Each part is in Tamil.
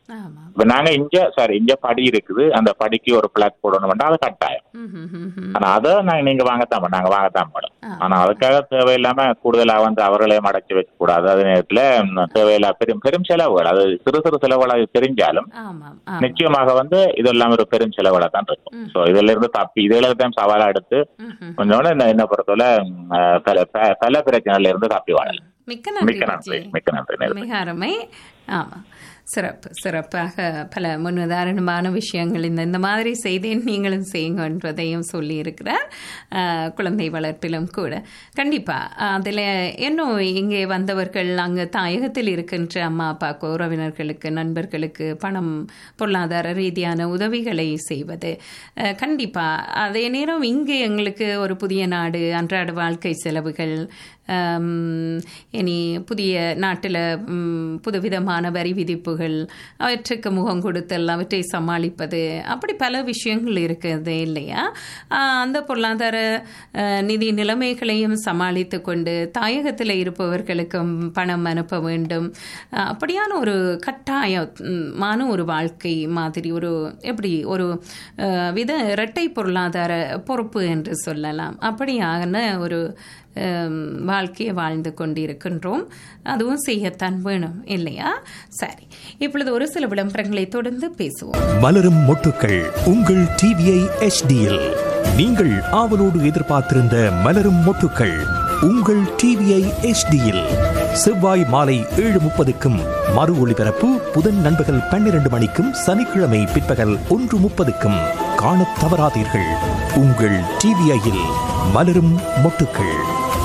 ஆமா இப்ப நாங்க இங்க சாரி இங்க படி இருக்குது அந்த படிக்கு ஒரு பிளாக் போடணும் வேண்டாம் அது கட்டாயம் ம், ம், ம், ம். ஆனா அதை நாங்க நீங்க வாங்கத்தான் மாட்டோம். நாங்க வாங்கத்தான் மாட்டோம் ஆ. ஆனா அதுக்காக தேவையில்லாம கூடுதலா வந்து அவர்களே மடக்கி வைக்க கூடாது அதே நேரத்துல ம், தேவையில்லா பெரும் பெரும் செலவுகள் அது சிறு சிறு செலவுகளாக தெரிஞ்சாலும் ஆமாம் ஆமாம் நிச்சயமாக வந்து இது எல்லாம் ஒரு பெரும் செலவுகளா தான் இருக்கும் ம். சோ இதுல இருந்து தப்பி இதுல தான் சவாலா எடுத்து ம், ம். கொஞ்சம் என்ன என்ன பொறுத்தவரை ம், அஹ், பல ப- பல பிரச்சனைல இருந்து தப்பி வாழலாம் மிக்க நன்றி மிக்க நன்றி விஜய். மிக்க நன்றி நேர்மை. மிக அருமை ஆமா சிறப்பு சிறப்பாக பல முன்னுதாரணமான விஷயங்கள் இந்த இந்த மாதிரி செய்தேன் நீங்களும் செய்யுங்க என்பதையும் சொல்லி இருக்கிறார் ஆஹ், குழந்தை வளர்ப்பிலும் கூட கண்டிப்பா அதில் இன்னும் இங்கே வந்தவர்கள் அங்கே தாயகத்தில் இருக்கின்ற அம்மா அப்பாவுக்கு உறவினர்களுக்கு நண்பர்களுக்கு பணம் பொருளாதார ரீதியான உதவிகளை செய்வது அஹ், கண்டிப்பா அதே நேரம் இங்கே எங்களுக்கு ஒரு புதிய நாடு அன்றாட வாழ்க்கை செலவுகள் ஆம், இனி புதிய நாட்டில் புதுவிதமான வரி விதிப்புகள் அவற்றுக்கு முகம் கொடுத்தல் அவற்றை சமாளிப்பது அப்படி பல விஷயங்கள் இருக்குது இல்லையா ஆஹ், அந்த பொருளாதார ஆஹ், நிதி நிலைமைகளையும் சமாளித்து கொண்டு தாயகத்தில் இருப்பவர்களுக்கும் பணம் அனுப்ப வேண்டும் ஆஹ், அப்படியான ஒரு கட்டாயமான ஒரு வாழ்க்கை மாதிரி ஒரு எப்படி ஒரு ஆஹ், வித இரட்டை பொருளாதார பொறுப்பு என்று சொல்லலாம் அப்படியான ஒரு ஹம், வாழ்க்கையை வாழ்ந்து கொண்டிருக்கின்றோம் அதுவும் செய்யத்தான் வேணும் இல்லையா சரி இப்பொழுது ஒரு சில விளம்பரங்களை தொடர்ந்து பேசுவோம் மலரும் மொட்டுக்கள் உங்கள் டிவிஐ எச்டியில் நீங்கள் ஆவலோடு எதிர்பார்த்திருந்த மலரும் மொட்டுக்கள் உங்கள் டிவிஐ எச்டியில் செவ்வாய் மாலை ஏழு முப்பதுக்கும் மறு ஒளிபரப்பு புதன் நண்பகல் பன்னிரண்டு மணிக்கும் சனிக்கிழமை பிற்பகல் ஒன்று முப்பதுக்கும் காணத் தவறாதீர்கள் உங்கள் டிவிஐயில் மலரும் மொட்டுக்கள்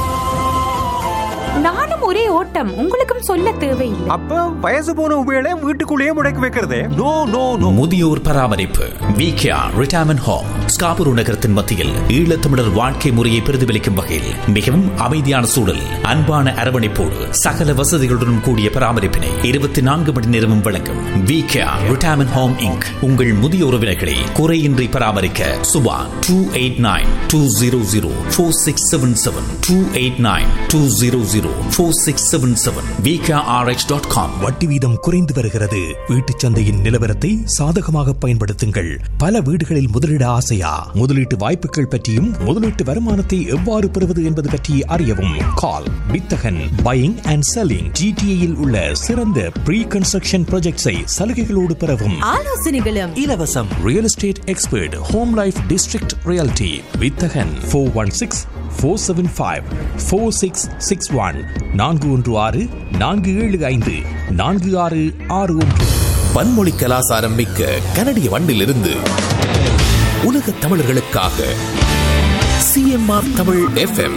நானும் ஒரே ஓட்டம் உங்களுக்கும் சொல்ல தேவையில்லை அப்ப வயசு போன உபயோக வீட்டுக்குள்ளேயே முடக்கி வைக்கிறதே நோ நோ நோ முதியோர் பராமரிப்பு விகேஆர் ரிட்டையர்மெண்ட் ஹோம் ஸ்காபூர் நகரத்தின் மத்தியில் ஈழத்தமிழர் வாழ்க்கை முறையை பிரதிபலிக்கும் வகையில் மிகவும் அமைதியான சூழல் அன்பான அரவணைப்போடு சகல வசதிகளுடன் கூடிய பராமரிப்பினை இருபத்தி நான்கு மணி நேரமும் வழங்கும் விகேஆர் ரிட்டையர்மெண்ட் ஹோம் இங்க் உங்கள் முதிய உறவினர்களை குறையின்றி பராமரிக்க Subha two eight nine two zero zero four six seven seven two eight nine two zero zero four six seven seven VKRH dot com வட்டி வீதம் குறைந்து வருகிறது வீட்டுச் சந்தையின் நிலவரத்தை சாதகமாக பயன்படுத்துங்கள் பல வீடுகளில் முதலீட ஆசையா முதலீட்டு வாய்ப்புகள் பற்றியும் முதலீட்டு வருமானத்தை எவ்வாறு பெறுவது என்பது பற்றி அறியவும் கால் வித்தகன் பையிங் அண்ட் செல்லிங் ஜிடிஏயில் உள்ள சிறந்த ப்ரீ கன்ஸ்ட்ரக்ஷன் ப்ராஜெக்ட்ஸை சலுகைகளோடு பெறவும் ஆலோசனைகளும் இலவசம் real estate expert home life district reality வித்தகன் four one six four seven five four six six one நான்கு ஒன்று ஆறு நான்கு ஏழு ஐந்து நான்கு ஆறு ஆறு ஒன்று பன்மொழி கலாசாரம் மிக்க கனடிய வண்டிலிருந்து உலக தமிழர்களுக்காக சிஎம்ஆர் தமிழ் எஃப்எம்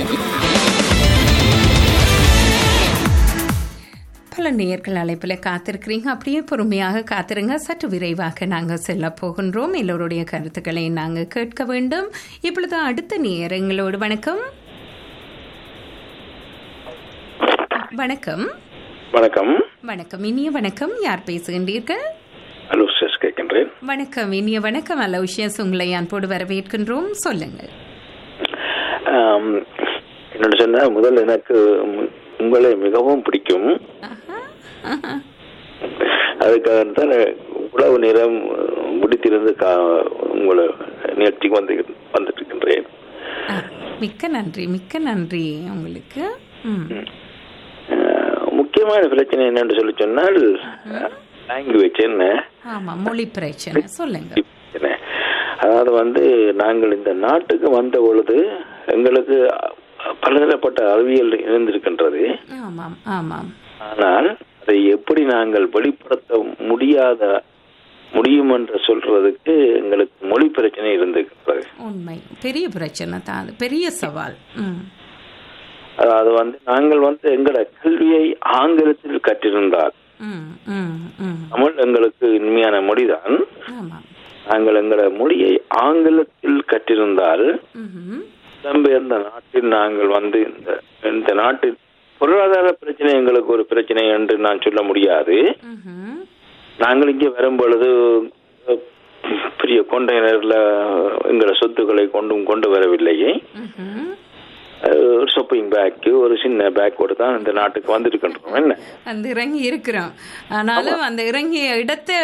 பல நேயர்கள் அழைப்பில் காத்திருக்கிறீங்க அப்படியே பொறுமையாக காத்திருங்க சற்று விரைவாக நாங்கள் செல்ல போகின்றோம் எல்லோருடைய கருத்துக்களை நாங்கள் கேட்க வேண்டும் இப்பொழுது அடுத்த நேயரங்களோடு வணக்கம் வணக்கம் வணக்கம் வணக்கம் இனிய வணக்கம் யார் பேசுகின்றீர்கள் அலோசியஸ் கேட்கின்றேன் வணக்கம் இனிய வணக்கம் அலௌஷியஸ் உங்களை அன்போடு வரவேற்கின்றோம் சொல்லுங்கள் ஆம், என்னோட சொன்ன முதல் எனக்கு உம், உங்களை மிகவும் பிடிக்கும் ஆஹா, ஆஹா. அதுக்காக தான் உழவு நேரம் முடித்திருந்து கா- உங்களை நிகழ்ச்சிக்கு வந்து வந்துட்டு இருக்கின்றேன் ஆ, மிக்க நன்றி மிக்க நன்றி உங்களுக்கு ம் ஆஹ், முக்கியமான பிரச்சனை என்னன்னு சொல்லி சொன்னால் லாங்குவேஜ் என்ன ஆமா மொழி பிரச்சனை சொல்லுங்க பிரச்சனை. அதாவது வந்து நாங்கள் இந்த நாட்டுக்கு வந்த பொழுது எங்களுக்கு பலதரப்பட்ட அறிவியல் இருந்திருக்கின்றது ஆமாம் ஆமாம் ஆனால் அதை எப்படி நாங்கள் வெளிப்படுத்த முடியாத முடியும் என்று சொல்றதுக்கு எங்களுக்கு மொழி பிரச்சனை இருந்திருக்கிறது உண்மை பெரிய பிரச்சனை தான் அது பெரிய சவால் ம் அதாவது வந்து நாங்கள் வந்து எங்களோட கல்வியை ஆங்கிலத்தில் கற்றிருந்தால் ம் ம் ம் தமிழ் எங்களுக்கு உண்மையான மொழிதான் ஆமாம் நாங்கள் எங்களோட மொழியை ஆங்கிலத்தில் கற்றிருந்தால் ம்ஹும். இடம்பெயர்ந்த நாட்டில் நாங்கள் வந்து இந்த இந்த நாட்டில் பொருளாதார பிரச்சனை எங்களுக்கு ஒரு பிரச்சனை என்று நான் சொல்ல முடியாது ம்ஹும். நாங்கள் இங்கே வரும் பொழுது அஹ், பெரிய கொண்டைனர்ல எங்களோட சொத்துக்களை கொண்டும் கொண்டு வரவில்லையே ம்ஹும். அஹ், ஒரு ஷாப்பிங் பேக்கு ஒரு சின்ன பேக்கோடு தான் இந்த நாட்டுக்கு வந்திருக்கின்றோம் என்ன அந்த இறங்கி இருக்கிறோம் ஆனாலும் அந்த இறங்கிய இடத்தை